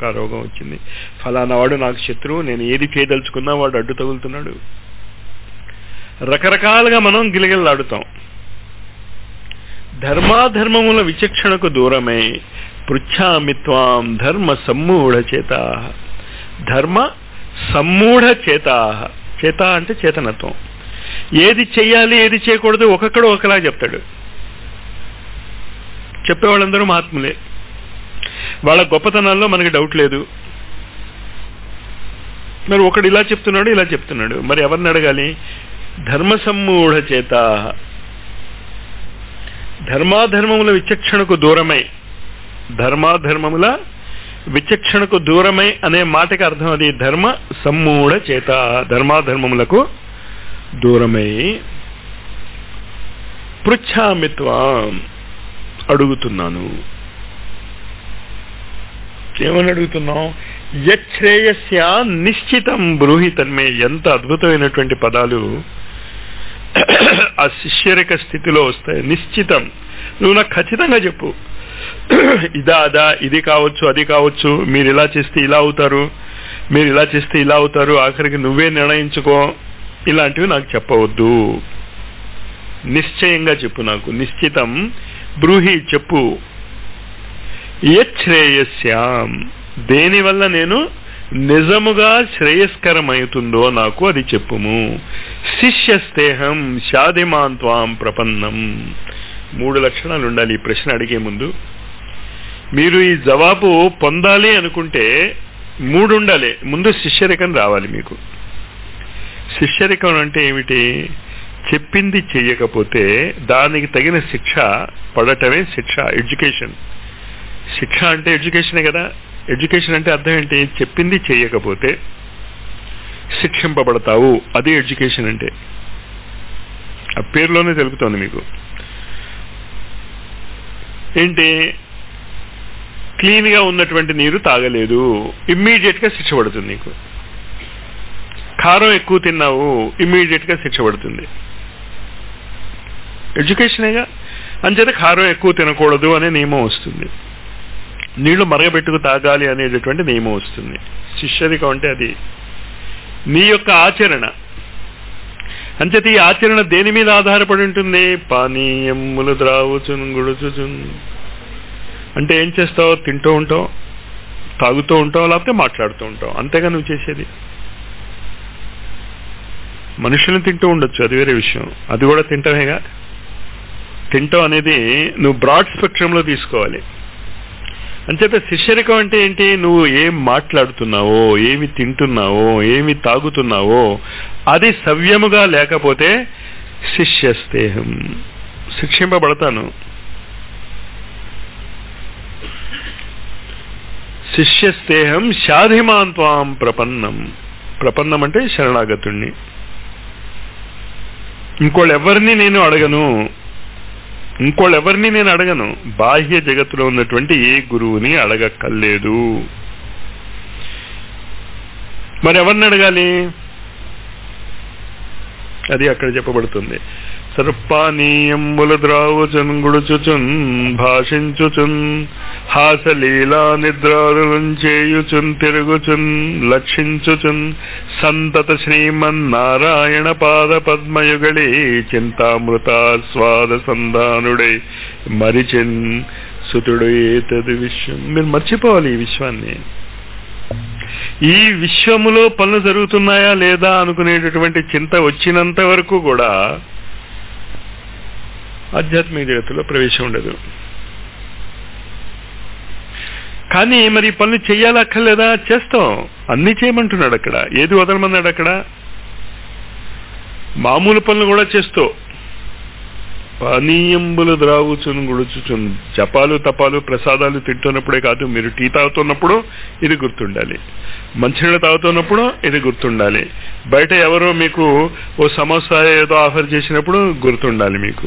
నాకు ఆ రోగం వచ్చింది ఫలానా వాడు నాకు శత్రువు నేను ఏది చేయదలుచుకున్నా వాడు అడ్డు తగులుతున్నాడు రకరకాలుగా మనం గిలగిలాడుతాం ధర్మాధర్మముల విచక్షణకు దూరమై పృచ్ఛామిత్వాం ధర్మ సమ్మూఢ చేత ధర్మ సమ్మూఢ చేత చేత అంటే చేతనత్వం ఏది చెయ్యాలి ఏది చేయకూడదు ఒక్కొక్కడు ఒకలా చెప్తాడు చెప్పేవాళ్ళందరూ మహాత్ములే వాళ్ళ గొప్పతనాల్లో మనకి డౌట్ లేదు మరి ఒకడు ఇలా చెప్తున్నాడు ఇలా చెప్తున్నాడు మరి ఎవరిని అడగాలి ధర్మ సమ్మూఢ చేత ధర్మాధర్మముల విచక్షణకు దూరమై ధర్మాధర్మముల విచక్షణకు దూరమై అనే మాటకి అర్థం అది ధర్మ సమ్మూఢ చేత ధర్మాధర్మములకు దూరమై పృచ్ఛామిత్వం అడుగుతున్నాను ఏమని అడుగుతున్నాం యశ్రేయస్య నిశ్చితం బ్రూహి తన్మే ఎంత అద్భుతమైనటువంటి పదాలు ఆ శిష్యరిక స్థితిలో వస్తాయి నిశ్చితం నువ్వు నాకు ఖచ్చితంగా చెప్పు ఇదా అదా ఇది కావచ్చు అది కావచ్చు మీరు ఇలా చేస్తే ఇలా అవుతారు మీరు ఇలా చేస్తే ఇలా అవుతారు ఆఖరికి నువ్వే నిర్ణయించుకో ఇలాంటివి నాకు చెప్పవద్దు నిశ్చయంగా చెప్పు నాకు నిశ్చితం బ్రూహి చెప్పు యశ్రేయస్యాం దేనివల్ల నేను నిజముగా శ్రేయస్కరమవుతుందో నాకు అది చెప్పుము శిష్యస్తేహం షాదిమాన్ త్వాం ప్రపన్నం మూడు లక్షణాలు ఉండాలి ఈ ప్రశ్న అడిగే ముందు మీరు ఈ జవాబు పొందాలి అనుకుంటే మూడు ఉండాలి ముందు శిష్యరికం రావాలి మీకు శిష్యరికం అంటే ఏమిటి చెప్పింది చెయ్యకపోతే దానికి తగిన శిక్ష పడటమే శిక్ష ఎడ్యుకేషన్ శిక్ష అంటే ఎడ్యుకేషనే కదా ఎడ్యుకేషన్ అంటే అర్థం ఏంటి చెప్పింది చెయ్యకపోతే శిక్షింపబడతావు అది ఎడ్యుకేషన్ అంటే ఆ పేరులోనే తెలుపుతోంది మీకు ఏంటి క్లీన్ గా ఉన్నటువంటి నీరు తాగలేదు ఇమ్మీడియట్ గా శిక్ష పడుతుంది నీకు కారం ఎక్కువ తిన్నావు ఇమ్మీడియట్ గా శిక్ష పడుతుంది ఎడ్యుకేషనేగా అంచేత కారం ఎక్కువ తినకూడదు అనే నియమం వస్తుంది నీళ్లు మరగబెట్టుకు తాగాలి అనేటటువంటి నియమం వస్తుంది శిష్యరికం అంటే అది నీ యొక్క ఆచరణ అంచేత ఈ ఆచరణ దేని మీద ఆధారపడి ఉంటుంది పానీయములు ద్రావుచున్ గుడుచుచున్ అంటే ఏం చేస్తావు తింటూ ఉంటావు తాగుతూ ఉంటావు లేకపోతే మాట్లాడుతూ ఉంటావు అంతేగా నువ్వు చేసేది మనుషులను తింటూ ఉండొచ్చు అది వేరే విషయం అది కూడా తింటమేగా తింటాం అనేది నువ్వు బ్రాడ్ స్పెక్ట్రమ్ లో తీసుకోవాలి అంచేత శిష్యరికం అంటే ఏంటి నువ్వు ఏం మాట్లాడుతున్నావో ఏమి తింటున్నావో ఏమి తాగుతున్నావో అది సవ్యముగా లేకపోతే శిష్యస్తేహం శిక్షింపబడతాను శిష్యస్తేహం షాధిమాన్ త్వాం ప్రపన్నం ప్రపన్నం అంటే శరణాగతుణ్ణి ఇంకోళ్ళు ఎవరిని నేను అడగను ఇంకోళ్ళు ఎవరిని నేను అడగను బాహ్య జగత్తులో ఉన్నటువంటి ఏ గురువుని అడగక్కర్లేదు మరి ఎవరిని అడగాలి అది అక్కడ చెప్పబడుతుంది సర్పానీయముల ద్రావుచున్ గుడుచుచున్ భాషించుచున్ హాసలీలా నిద్రారులం చేయుచున్ తిరుగుచున్ లక్షించుచున్ సంతత శ్రీమన్నారాయణ పాద పద్మయుగళే చింతామృతాస్వాద సంధానుడై మరిచిన్ సుతుడు ఏతది విశ్వం మీరు మర్చిపోవాలి ఈ విశ్వాన్ని ఈ విశ్వములో పనులు జరుగుతున్నాయా లేదా అనుకునేటటువంటి చింత వచ్చినంత వరకు కూడా ఆధ్యాత్మిక జగత్తులో ప్రవేశం ఉండదు కానీ మరి ఈ పనులు చెయ్యాలక్కర్లేదా చేస్తాం అన్ని చేయమంటున్నాడు అక్కడ ఏది వదలమన్నాడు అక్కడ మామూలు పనులు కూడా చేస్తూ పానీయంబులు ద్రావుచును గుడుచుచును జపాలు తపాలు ప్రసాదాలు తింటున్నప్పుడే కాదు మీరు టీ తాగుతున్నప్పుడు ఇది గుర్తుండాలి మంచినీళ్ళు తాగుతున్నప్పుడు ఇది గుర్తుండాలి బయట ఎవరో మీకు ఓ సమోసా ఏదో ఆఫర్ చేసినప్పుడు గుర్తుండాలి మీకు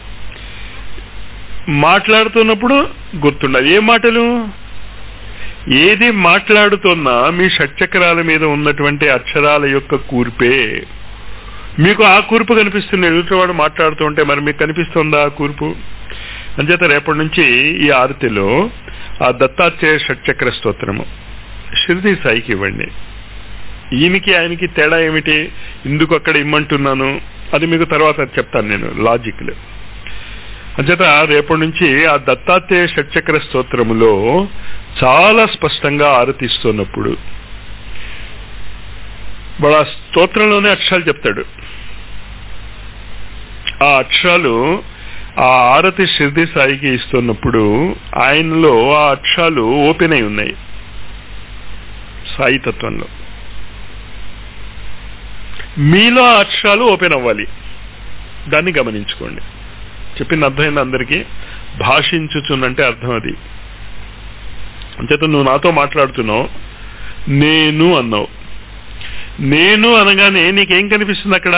మాట్లాడుతున్నప్పుడు గుర్తుండాలి ఏ మాటలు ఏది మాట్లాడుతున్నా మీ షట్చక్రాల మీద ఉన్నటువంటి అక్షరాల యొక్క కూర్పే మీకు ఆ కూర్పు కనిపిస్తుంది ఎదుటివాడు మాట్లాడుతూ ఉంటే మరి మీకు కనిపిస్తుందా ఆ కూర్పు అంచేత రేపటి నుంచి ఈ ఆరతిలో ఆ దత్తాత్రేయ షట్చక్ర స్తోత్రము షిరిడి సాయికి ఇవ్వండి ఈయనకి ఆయనకి తేడా ఏమిటి ఇందుకు అక్కడ ఇమ్మంటున్నాను అది మీకు తర్వాత చెప్తాను నేను లాజిక్లు అంచేత రేపటి నుంచి ఆ దత్తాత్రేయ షట్చక్ర స్తోత్రములో చాలా స్పష్టంగా ఆరతిస్తున్నప్పుడు వాడు ఆ స్తోత్రంలోనే అక్షరాలు చెప్తాడు ఆ అక్షరాలు ఆ ఆరతి షిర్ది సాయికి ఇస్తున్నప్పుడు ఆయనలో ఆ అక్షరాలు ఓపెన్ అయి ఉన్నాయి సాయి తత్వంలో మీలో ఆ అక్షరాలు ఓపెన్ అవ్వాలి దాన్ని గమనించుకోండి చెప్పింది అర్థమైంది అందరికీ భాషించుచున్నంటే అర్థం అది అంచేత నువ్వు నాతో మాట్లాడుతున్నావు నేను అన్నావు నేను అనగానే నీకేం కనిపిస్తుంది అక్కడ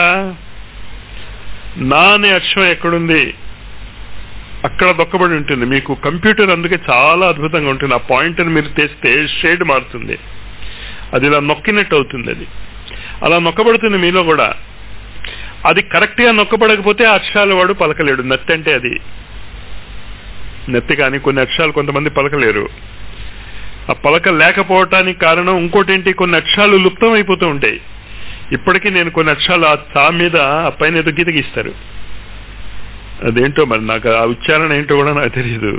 నా అనే అక్షరం ఎక్కడుంది అక్కడ దొక్కబడి ఉంటుంది మీకు కంప్యూటర్ అందుకే చాలా అద్భుతంగా ఉంటుంది ఆ పాయింట్ని మీరు తెస్తే షేడ్ మారుతుంది అది ఇలా నొక్కినట్టు అవుతుంది అది అలా నొక్కబడుతుంది మీలో కూడా అది కరెక్ట్ గా నొక్కబడకపోతే ఆ అక్షరాలు వాడు పలకలేడు నెత్తి అంటే అది నెత్తి కానీ కొన్ని అక్షరాలు కొంతమంది పలకలేరు ఆ పలక లేకపోవటానికి కారణం ఇంకోటి ఏంటి కొన్ని అక్షరాలు లుప్తం అయిపోతూ ఉంటాయి ఇప్పటికీ నేను కొన్ని అక్షరాలు ఆ చా మీద ఆ పైన ఏదో గీత గీస్తారు అదేంటో మరి నాకు ఆ ఉచ్చారణ ఏంటో కూడా నాకు తెలియదు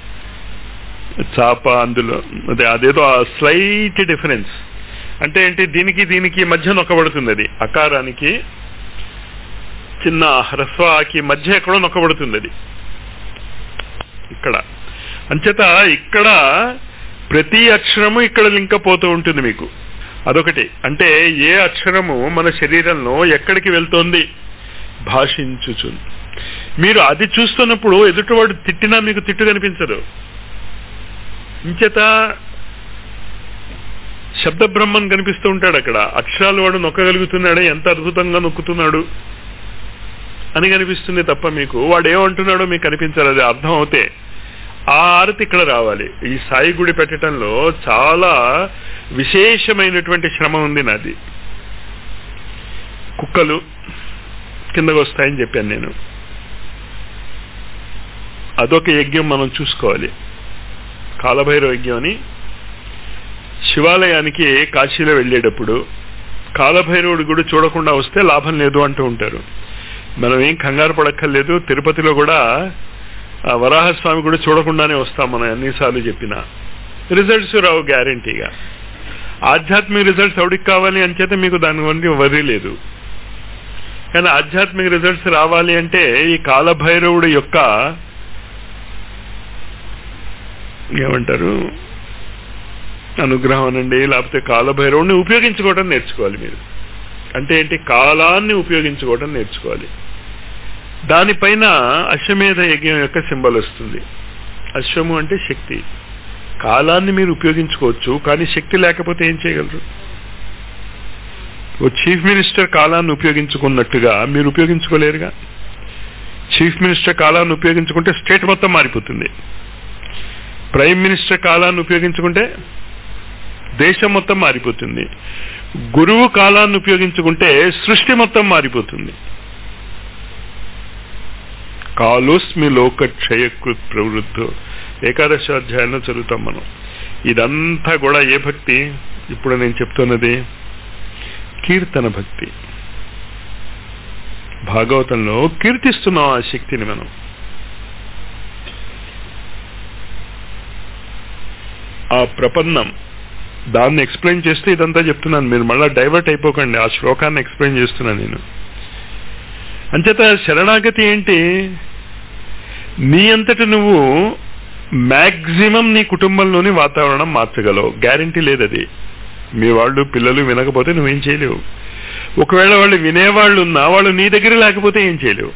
చాప అందులో అదే అదేదో ఆ స్లైట్ డిఫరెన్స్ అంటే ఏంటి దీనికి దీనికి మధ్య నొక్కబడుతుంది అది అకారానికి చిన్న హ్రస్వాకి మధ్య ఎక్కడో నొక్కబడుతుంది అది ఇక్కడ అంచేత ఇక్కడ ప్రతి అక్షరము ఇక్కడ లింక్ పోతూ ఉంటుంది మీకు అదొకటి అంటే ఏ అక్షరము మన శరీరంలో ఎక్కడికి వెళ్తోంది భాషించుచు మీరు అది చూస్తున్నప్పుడు ఎదుటివాడు తిట్టినా మీకు తిట్టు కనిపించదు ఇంచేత శబ్ద బ్రహ్మం కనిపిస్తూ ఉంటాడు అక్కడ అక్షరాలు వాడు నొక్కగలుగుతున్నాడే ఎంత అద్భుతంగా నొక్కుతున్నాడు అని కనిపిస్తుంది తప్ప మీకు వాడు ఏమంటున్నాడో మీకు కనిపించాలి అది అర్థం అవుతే ఆ ఆరతి ఇక్కడ రావాలి ఈ సాయి గుడి పెట్టడంలో చాలా విశేషమైనటువంటి శ్రమ ఉంది నాది కుక్కలు కిందకు వస్తాయని చెప్పాను నేను అదొక యజ్ఞం మనం చూసుకోవాలి కాలభైరవ యజ్ఞం అని శివాలయానికి కాశీలో వెళ్ళేటప్పుడు కాలభైరవుడు కూడా చూడకుండా వస్తే లాభం లేదు అంటూ ఉంటారు మనం ఏం కంగారు పడక్కర్లేదు తిరుపతిలో కూడా ఆ వరాహస్వామి కూడా చూడకుండానే వస్తాం మనం ఎన్నిసార్లు చెప్పినా రిజల్ట్స్ రావు గ్యారంటీగా ఆధ్యాత్మిక రిజల్ట్స్ ఎవడికి కావాలి అంచేత మీకు దాని వంటి వరి లేదు కానీ ఆధ్యాత్మిక రిజల్ట్స్ రావాలి అంటే ఈ కాలభైరవుడు యొక్క ఏమంటారు అనుగ్రహం అనండి లేకపోతే కాలభైరవుడిని ఉపయోగించుకోవడం నేర్చుకోవాలి మీరు అంటే ఏంటి కాలాన్ని ఉపయోగించుకోవడం నేర్చుకోవాలి దానిపైన అశ్వమేధ యజ్ఞం యొక్క సింబల్ వస్తుంది అశ్వము అంటే శక్తి కాలాన్ని మీరు ఉపయోగించుకోవచ్చు కానీ శక్తి లేకపోతే ఏం చేయగలరు ఓ చీఫ్ మినిస్టర్ కాలాన్ని ఉపయోగించుకున్నట్టుగా మీరు ఉపయోగించుకోలేరుగా చీఫ్ మినిస్టర్ కాలాన్ని ఉపయోగించుకుంటే స్టేట్ మొత్తం మారిపోతుంది ప్రైమ్ మినిస్టర్ కాలాన్ని ఉపయోగించుకుంటే దేశం మొత్తం మారిపోతుంది గురువు కాలాన్ని ఉపయోగించుకుంటే సృష్టి మొత్తం మారిపోతుంది కాలోస్మి లోక క్షయకృత్ ప్రవృద్ధో ఏకాదశ అధ్యాయంలో చదువుతాం మనం ఇదంతా కూడా ఏ భక్తి ఇప్పుడు నేను చెప్తున్నది కీర్తన భక్తి భాగవతంలో కీర్తిస్తున్నాం ఆ శక్తిని మనం ఆ ప్రపన్నం దాన్ని ఎక్స్ప్లెయిన్ చేస్తే ఇదంతా చెప్తున్నాను మీరు మళ్ళీ డైవర్ట్ అయిపోకండి ఆ శ్లోకాన్ని ఎక్స్ప్లెయిన్ చేస్తున్నాను నేను అంచేత శరణాగతి ఏంటి నీ అంతటి నువ్వు మ్యాక్సిమం నీ కుటుంబంలోని వాతావరణం మార్చగలవు గ్యారంటీ లేదు అది మీ వాళ్ళు పిల్లలు వినకపోతే నువ్వేం చేయలేవు ఒకవేళ వాళ్ళు వినేవాళ్ళు ఉన్నా వాళ్ళు నీ దగ్గర లేకపోతే ఏం చేయలేవు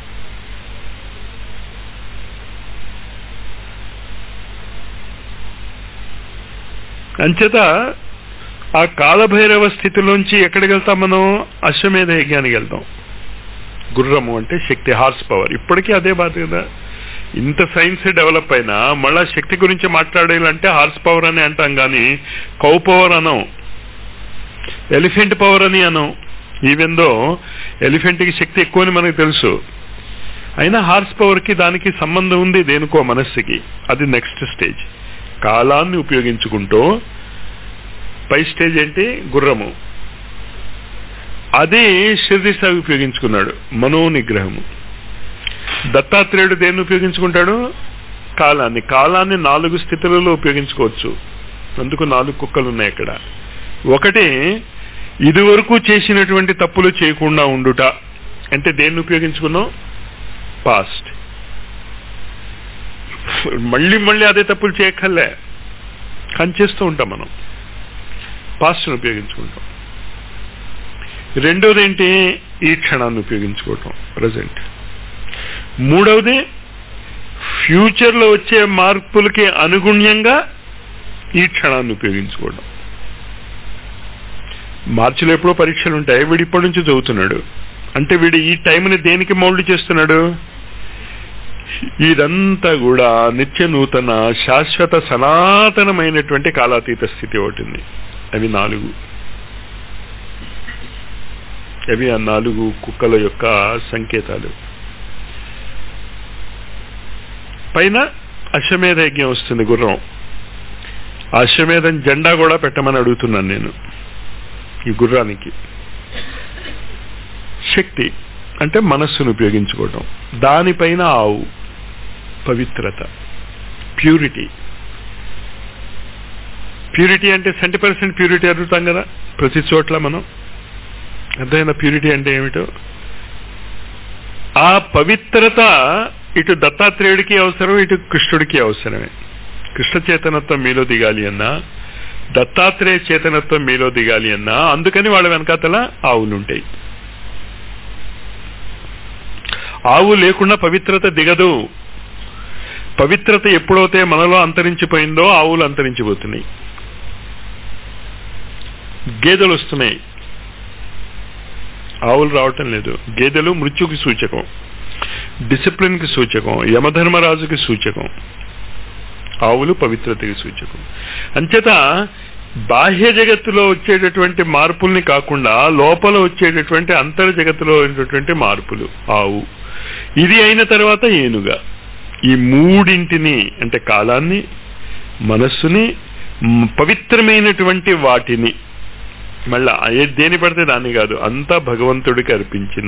అంచేత ఆ కాలభైరవ స్థితిలోంచి ఎక్కడికి వెళ్తాం మనం అశ్వమేధ యజ్ఞానికి వెళ్తాం గుర్రము అంటే శక్తి హార్స్ పవర్ ఇప్పటికీ అదే బాధ కదా ఇంత సైన్స్ డెవలప్ అయినా మళ్ళా శక్తి గురించి మాట్లాడాలంటే హార్స్ పవర్ అని అంటాం కానీ కౌ పవర్ అనం ఎలిఫెంట్ పవర్ అని అనం ఈవెందో ఎలిఫెంట్కి శక్తి ఎక్కువ అని మనకు తెలుసు అయినా హార్స్ పవర్కి దానికి సంబంధం ఉంది దేనికో మనస్సుకి అది నెక్స్ట్ స్టేజ్ కాలాన్ని ఉపయోగించుకుంటూ పై స్టేజ్ ఏంటి గుర్రము అది శిరదిశ ఉపయోగించుకున్నాడు మనోనిగ్రహము దత్తాత్రేయుడు దేన్ని ఉపయోగించుకుంటాడు కాలాన్ని కాలాన్ని నాలుగు స్థితులలో ఉపయోగించుకోవచ్చు అందుకు నాలుగు కుక్కలు ఉన్నాయి అక్కడ ఒకటి ఇదివరకు చేసినటువంటి తప్పులు చేయకుండా ఉండుట అంటే దేన్ని ఉపయోగించుకున్నాం పాస్ట్ మళ్ళీ మళ్ళీ అదే తప్పులు చేయక్కర్లే కానీ చేస్తూ ఉంటాం మనం పాస్ట్ని ఉపయోగించుకుంటాం రెండవది ఏంటి ఈ క్షణాన్ని ఉపయోగించుకోవటం ప్రజెంట్ మూడవది ఫ్యూచర్లో వచ్చే మార్పులకి అనుగుణ్యంగా ఈ క్షణాన్ని ఉపయోగించుకోవడం మార్చిలో ఎప్పుడో పరీక్షలు ఉంటాయి వీడు ఇప్పటి నుంచి చదువుతున్నాడు అంటే వీడు ఈ టైంని దేనికి మౌల్డ్ చేస్తున్నాడు ఇదంతా కూడా నిత్య నూతన శాశ్వత సనాతనమైనటువంటి కాలాతీత స్థితి ఒకటి ఉంది అవి నాలుగు అవి ఆ నాలుగు కుక్కల యొక్క సంకేతాలు పైన అశ్వమేధ యజ్ఞం వస్తుంది గుర్రం ఆ అశ్వమేధం జెండా కూడా పెట్టమని అడుగుతున్నాను నేను ఈ గుర్రానికి శక్తి అంటే మనస్సును ఉపయోగించుకోవటం దానిపైన ఆవు పవిత్రత ప్యూరిటీ ప్యూరిటీ అంటే సెంటీ పర్సెంట్ ప్యూరిటీ అడుగుతాం కదా ప్రతి చోట్ల మనం అర్థమైన ప్యూరిటీ అంటే ఏమిటో ఆ పవిత్రత ఇటు దత్తాత్రేయుడికి అవసరం ఇటు కృష్ణుడికి అవసరమే కృష్ణ చేతనత్వం మీలో దిగాలి అన్నా దత్తాత్రేయ చేతనత్వం మీలో దిగాలి అన్నా అందుకని వాళ్ళ వెనకాతల ఆవులుంటాయి ఆవు లేకుండా పవిత్రత దిగదు పవిత్రత ఎప్పుడైతే మనలో అంతరించిపోయిందో ఆవులు అంతరించిపోతున్నాయి గేదెలు వస్తున్నాయి ఆవులు రావటం లేదు గేదెలు మృత్యుకి సూచకం డిసిప్లిన్ కి సూచకం యమధర్మరాజుకి సూచకం ఆవులు పవిత్రతకి సూచకం అంచేత బాహ్య జగత్తులో వచ్చేటటువంటి మార్పుల్ని కాకుండా లోపల వచ్చేటటువంటి అంతర్ జగత్తులో వచ్చేటటువంటి మార్పులు ఆవు ఇది అయిన తర్వాత ఏనుగా ఈ మూడింటిని అంటే కాలాన్ని మనస్సుని మ్, పవిత్రమైనటువంటి వాటిని మళ్ళా ఏ దేని పడితే దాన్ని కాదు అంతా భగవంతుడికి అర్పించిన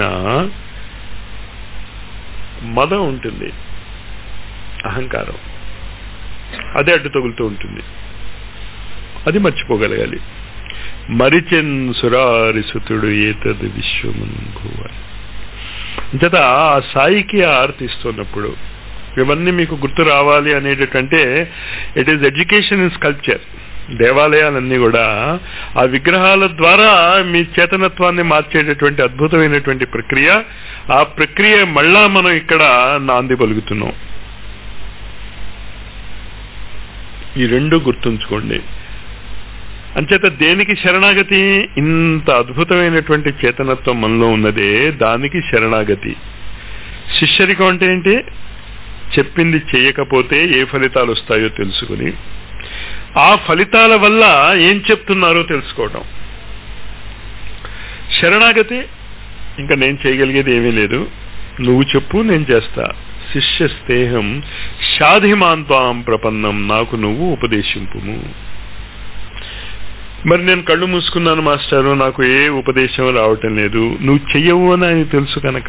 మదం ఉంటుంది అహంకారం అదే అడ్డు తగులుతూ ఉంటుంది అది మర్చిపోగలగాలి మరిచెన్ సురారిసుతుడు ఏతది విశ్వమున్ భువన్ అంచేత ఆ సాయికి ఆ ఆర్తిస్తున్నప్పుడు ఇవన్నీ మీకు గుర్తు రావాలి అనేటంటే it is education in sculpture దేవాలయాలన్నీ కూడా ఆ విగ్రహాల ద్వారా మీ చేతనత్వాన్ని మార్చేటటువంటి అద్భుతమైనటువంటి ప్రక్రియ ఆ ప్రక్రియ మళ్ళా మనం ఇక్కడ నాంది పలుకుతున్నాం ఈ రెండు గుర్తుంచుకోండి అంచేత దేనికి శరణాగతి ఇంత అద్భుతమైనటువంటి చేతనత్వం మనలో ఉన్నదే దానికి శరణాగతి శిష్యరికం అంటే ఏంటి చెప్పింది చేయకపోతే ఏ ఫలితాలు వస్తాయో తెలుసుకుని ఆ ఫలితాల వల్ల ఏం చెప్తున్నారో తెలుసుకోవటం శరణాగతి ఇంకా నేను చేయగలిగేది ఏమీ లేదు నువ్వు చెప్పు నేను చేస్తా శిష్య స్నేహం షాధిమాంత్వాం ప్రపన్నం నాకు నువ్వు ఉపదేశింపుము మరి నేను కళ్ళు మూసుకున్నాను మాస్టారు నాకు ఏ ఉపదేశం రావటం లేదు నువ్వు చెయ్యవు అని ఆయన తెలుసు కనుక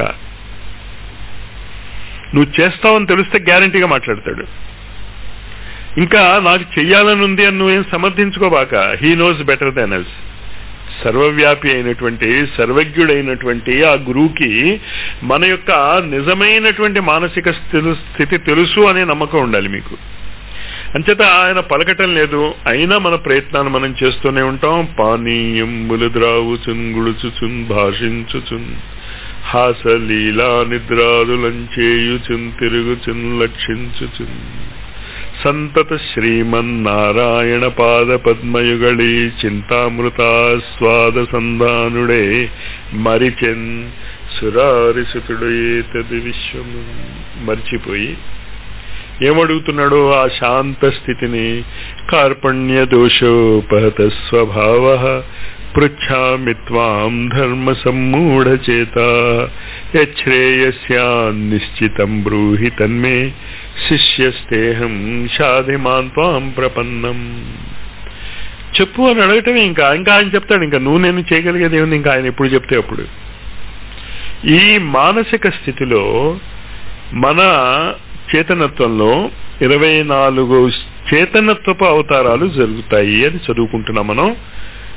నువ్వు చేస్తావని తెలిస్తే గ్యారంటీగా మాట్లాడతాడు ఇంకా నాకు చెయ్యాలని ఉంది అని నువ్వేం సమర్థించుకోబాక he knows better than us సర్వవ్యాపి అయినటువంటి సర్వజ్ఞుడైనటువంటి ఆ గురువుకి మన యొక్క నిజమైనటువంటి మానసిక స్థితి- స్థితి తెలుసు అనే నమ్మకం ఉండాలి మీకు అంచేత ఆయన పలకటం లేదు అయినా మన ప్రయత్నాలు మనం చేస్తూనే ఉంటాం పానీయంబులు ద్రావుచున్ గుడుచుచున్ భాషించుచున్ హాసలీలా నిద్రాదులంచేయుచున్ తిరుగుచున్ లక్షించుచున్ సంతత శ్రీమన్నారాయణ పాద పద్మయుగళి చింతామృతాస్వాద సంధానుడే మరిచెన్ సురారిసుతుడు ఏతది విశ్వము మర్చిపోయి ఏమడుగుతున్నాడు ఆ శాంత స్థితిని కార్పణ్య దోషోపహత స్వభావ పృచ్ఛామి త్వాం ధర్మ సమ్మూఢచేత యశ్రేయస్యా నిశ్చితం బ్రూహి తన్మే శిష్యస్తేహం షాధిమాన్ త్వాం ప్రపన్నం చెప్పు అని అడగటమే ఇంకా ఇంకా ఆయన చెప్తాడు ఇంకా నువ్వు నేను చేయగలిగేది ఏముంది ఇంకా ఆయన ఎప్పుడు చెప్తే అప్పుడు ఈ మానసిక స్థితిలో మన చేతనత్వంలో ఇరవై నాలుగు చేతనత్వపు అవతారాలు జరుగుతాయి అని చదువుకుంటున్నాం మనం